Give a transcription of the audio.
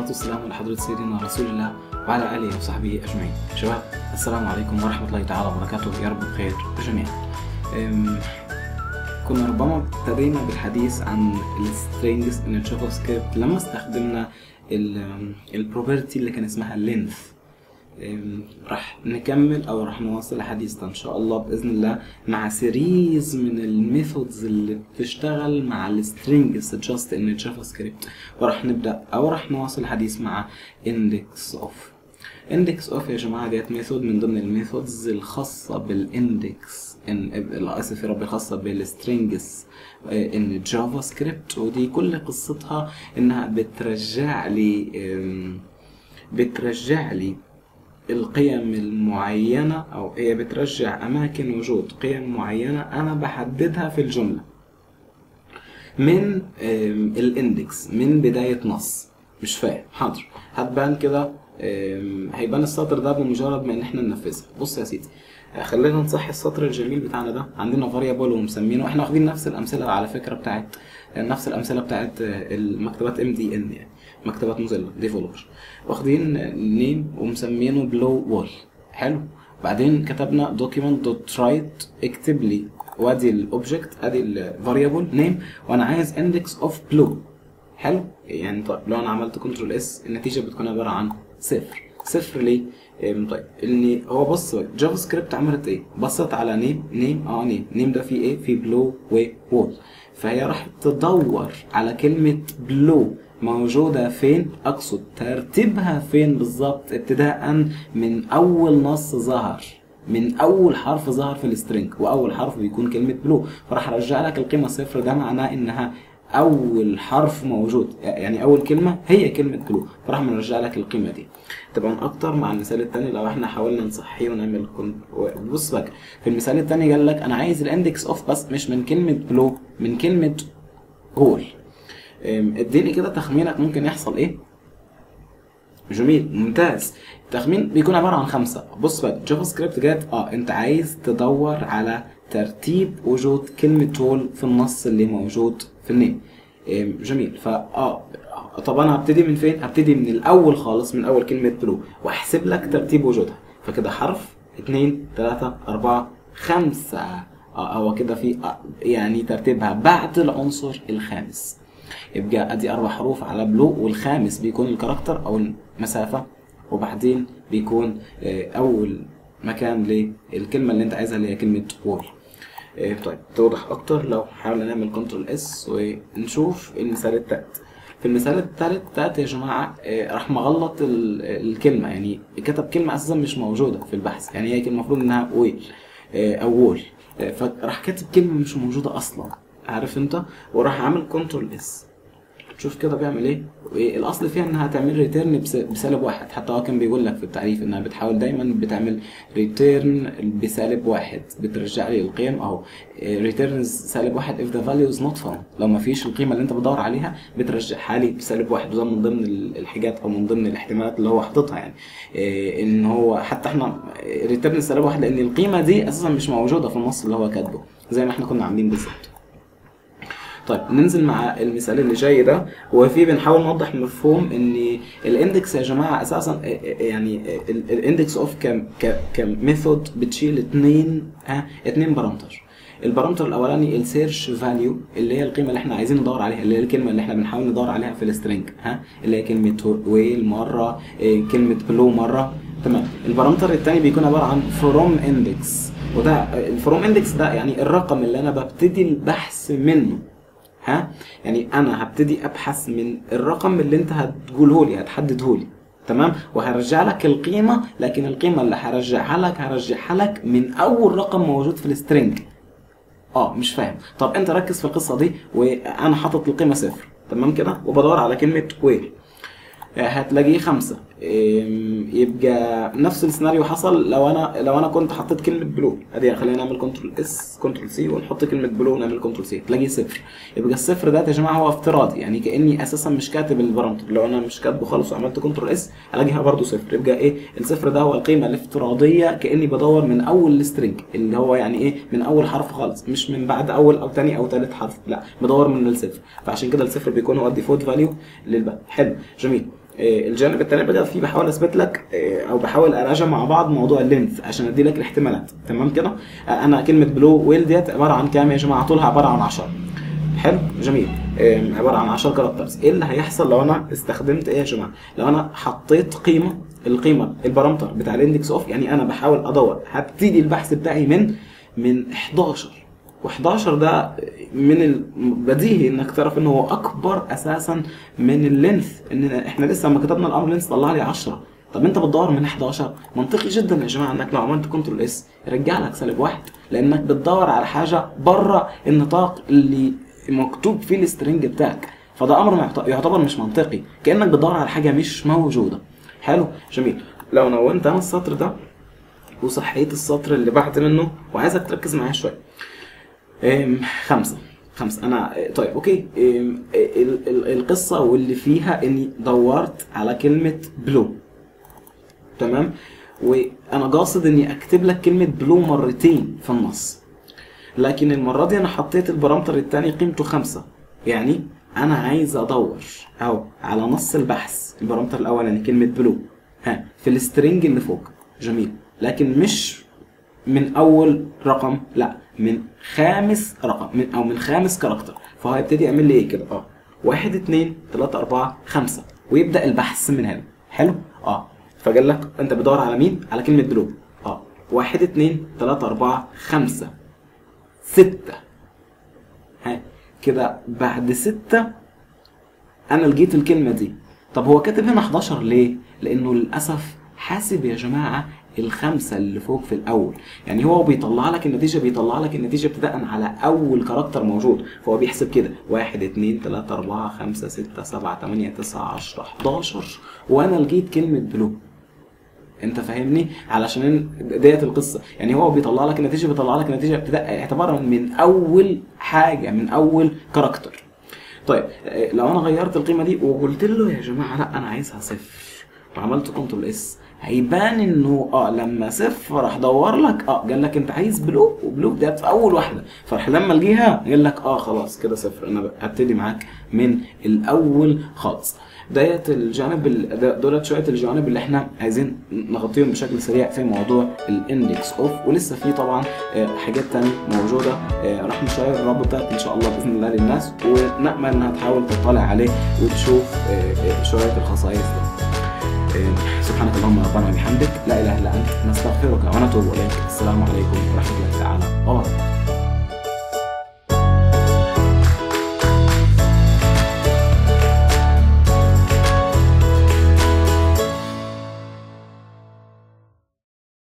والسلام على حضرة سيدنا رسول الله وعلى آله وصحبه أجمعين شباب السلام عليكم ورحمة الله تعالى وبركاته يا رب بخير جميعا أم، كنا ربما ابتدينا بالحديث عن السترينجز ان الجافا سكريبت لما استخدمنا البروبرتي اللي كان اسمها لينث راح نكمل او راح نواصل حديثنا ان شاء الله باذن الله مع سيريز من الميثودز اللي بتشتغل مع السترينجز جاست ان الجافا سكريبت وراح نبدا او راح نواصل الحديث مع اندكس اوف اندكس اوف يا جماعه ديت ميثود من ضمن الميثودز الخاصه بالاندكس ان اسف يا ربي خاصه بالسترينجز ان جافا سكريبت ودي كل قصتها انها بترجع لي أم، بترجع لي القيم المعينة أو هي بترجع أماكن وجود قيم معينة أنا بحددها في الجملة من أم، الاندكس من بداية نص مش فاهم حاضر هتبان كده أم، هيبان السطر ده بمجرد ما ان احنا ننفذها بص يا سيدي خلينا نصحي السطر الجميل بتاعنا ده عندنا فاريبل ومسمينه احنا واخدين نفس الامثله على فكره بتاعت نفس الامثله بتاعت المكتبات ام دي ان يعني مكتبات موزيلا ديفلوبر واخدين نيم ومسمينه بلو وول حلو بعدين كتبنا دوكيمنت دوت رايت اكتب لي وادي الاوبجكت ادي الفاريبل نيم وانا عايز اندكس اوف بلو حلو يعني طيب لو انا عملت كنترول اس النتيجه بتكون عباره عن صفر صفر ليه إيه، طيب ان هو بص بقى، جافا سكريبت عملت ايه بصت على نيم نيم اه نيم نيم ده فيه ايه فيه بلو وول فهي راحت تدور على كلمه بلو موجودة فين؟ أقصد ترتيبها فين بالظبط ابتداء من أول نص ظهر من أول حرف ظهر في السترينج وأول حرف بيكون كلمة بلو فراح أرجع لك القيمة صفر ده معناه إنها أول حرف موجود يعني أول كلمة هي كلمة بلو فراح نرجع لك القيمة دي طبعا أكتر مع المثال التاني لو احنا حاولنا نصحيه ونعمل كن... بص بقى في المثال التاني قال لك أنا عايز الاندكس أوف بس مش من كلمة بلو من كلمة هول أم، اديني كده تخمينك ممكن يحصل ايه جميل ممتاز التخمين بيكون عباره عن خمسه بص بقى جافا سكريبت جات اه انت عايز تدور على ترتيب وجود كلمه وول في النص اللي موجود في النيم أم، جميل فا اه طب انا هبتدي من فين هبتدي من الاول خالص من اول كلمه بلو واحسب لك ترتيب وجودها فكده حرف اتنين تلاتة أربعة خمسة اه هو كده في آه يعني ترتيبها بعد العنصر الخامس يبقى ادي اربع حروف على بلو والخامس بيكون الكاركتر او المسافه وبعدين بيكون آه، اول مكان للكلمه اللي انت عايزها اللي هي كلمه وول آه، طيب توضح اكتر لو حاولنا نعمل كنترول اس ونشوف المثال التالت في المثال التالت تالت يا جماعة آه، راح مغلط ال- الكلمة يعني كتب كلمة أساسا مش موجودة في البحث يعني هي كلمة المفروض إنها ويل آه، أو وول آه، فراح كاتب كلمة مش موجودة أصلا عارف أنت وراح عامل كنترول اس شوف كده بيعمل ايه الاصل فيها انها تعمل ريتيرن بسالب واحد حتى هو كان بيقول لك في التعريف انها بتحاول دايما بتعمل ريتيرن بسالب واحد بترجع لي القيم اهو ريتيرن سالب واحد if the value is not found لو ما فيش القيمه اللي انت بتدور عليها بترجعها لي بسالب واحد وده من ضمن الحاجات او من ضمن الاحتمالات اللي هو حاططها يعني إيه، ان هو حتى احنا ريتيرن سالب واحد لان القيمه دي اساسا مش موجوده في النص اللي هو كاتبه زي ما احنا كنا عاملين بالظبط طيب ننزل مع المثال اللي جاي ده وفيه بنحاول نوضح مفهوم ان الاندكس يا جماعه اساسا يعني الاندكس اوف كم كميثود بتشيل اتنين ها اتنين بارامتر البارامتر الاولاني السيرش فاليو اللي هي القيمه اللي احنا عايزين ندور عليها اللي هي الكلمه اللي احنا بنحاول ندور عليها في السترنج ها اللي هي كلمه ويل مره إيه، كلمه بلو مره تمام البارامتر الثاني بيكون عباره عن فروم اندكس وده الفروم اندكس ده يعني الرقم اللي انا ببتدي البحث منه ها يعني انا هبتدي ابحث من الرقم اللي انت هتقوله لي هتحدده لي تمام وهرجع لك القيمه لكن القيمه اللي هرجعها لك هرجعها لك من اول رقم موجود في السترنج اه مش فاهم طب انت ركز في القصه دي وانا حاطط القيمه صفر تمام كده وبدور على كلمه ويل هتلاقيه خمسة إم، يبقى نفس السيناريو حصل لو انا لو انا كنت حطيت كلمه بلو ادي خلينا نعمل كنترول اس كنترول سي ونحط كلمه بلو ونعمل كنترول سي تلاقيه صفر يبقى الصفر ده يا جماعه هو افتراضي يعني كاني اساسا مش كاتب البارامتر لو انا مش كاتبه خالص وعملت كنترول اس الاقيها برده صفر يبقى ايه الصفر ده هو القيمه الافتراضيه كاني بدور من اول السترنج اللي هو يعني ايه من اول حرف خالص مش من بعد اول او ثاني او ثالث حرف لا بدور من الصفر فعشان كده الصفر بيكون هو الديفولت فاليو للباقي حلو جميل آه، الجانب الثاني بقى فيه بحاول اثبت لك آه، او بحاول اراجع مع بعض موضوع اللينث عشان ادي لك الاحتمالات تمام كده آه، انا كلمه بلو ويل ديت عباره عن كام يا جماعه طولها عباره عن 10 حلو جميل آم، عباره عن 10 كاركترز ايه اللي هيحصل لو انا استخدمت ايه يا جماعه لو انا حطيت قيمه القيمه البارامتر بتاع الاندكس اوف يعني انا بحاول ادور هبتدي البحث بتاعي من من 11 و11 ده من البديهي انك تعرف ان هو اكبر اساسا من اللينث ان احنا لسه لما كتبنا الامر لينث طلع لي 10 طب انت بتدور من 11 منطقي جدا يا جماعه انك لو عملت كنترول اس يرجع لك سالب واحد لانك بتدور على حاجه بره النطاق اللي مكتوب فيه السترنج بتاعك فده امر معت- يعتبر مش منطقي كانك بتدور على حاجه مش موجوده حلو جميل لو نونت انا السطر ده وصحيت السطر اللي بعد منه وعايزك تركز معايا شويه أم، خمسة خمسة أنا طيب أوكي أم، ال- ال- القصة واللي فيها إني دورت على كلمة بلو تمام وأنا قاصد إني أكتب لك كلمة بلو مرتين في النص لكن المرة دي أنا حطيت البارامتر التاني قيمته خمسة يعني أنا عايز أدور أو على نص البحث البارامتر الأولاني كلمة بلو ها في السترنج اللي فوق جميل لكن مش من اول رقم لا من خامس رقم من او من خامس كاركتر فهو هيبتدي يعمل لي ايه كده اه واحد اتنين تلاتة اربعة خمسة ويبدأ البحث من هنا حلو اه فقال لك انت بتدور على مين على كلمة بلو اه واحد اتنين تلاتة اربعة خمسة ستة ها كده بعد ستة انا لقيت الكلمه دي طب هو كاتب هنا 11 ليه لانه للاسف حاسب يا جماعه الخمسه اللي فوق في الاول يعني هو بيطلع لك النتيجه بيطلع لك النتيجه ابتداء على اول كاركتر موجود فهو بيحسب كده 1 2 3 4 5 6 7 8 9 10 11 وانا لقيت كلمه بلو انت فاهمني علشان ديت القصه يعني هو بيطلع لك النتيجه بيطلع لك النتيجه ابتداء اعتبارا من اول حاجه من اول كاركتر طيب آه، لو انا غيرت القيمه دي وقلت له يا جماعه لا انا عايزها صفر وعملت كنترول اس هيبان انه اه لما صفر راح دور لك اه قال لك انت عايز بلو وبلو ده في اول واحده فراح لما الجيها قال لك اه خلاص كده صفر انا هبتدي معاك من الاول خالص ديت الجانب ال- ده- دولت شويه الجوانب اللي احنا عايزين نغطيهم بشكل سريع في موضوع الاندكس اوف ولسه في طبعا آه، حاجات تانية موجوده آه، راح نشير الرابط ده ان شاء الله باذن الله للناس ونامل انها تحاول تطلع عليه وتشوف آه، آه، شويه الخصائص دي آه، سبحانك اللهم ربنا وبحمدك لا اله الا انت نستغفرك ونتوب اليك السلام عليكم ورحمه الله تعالى وبركاته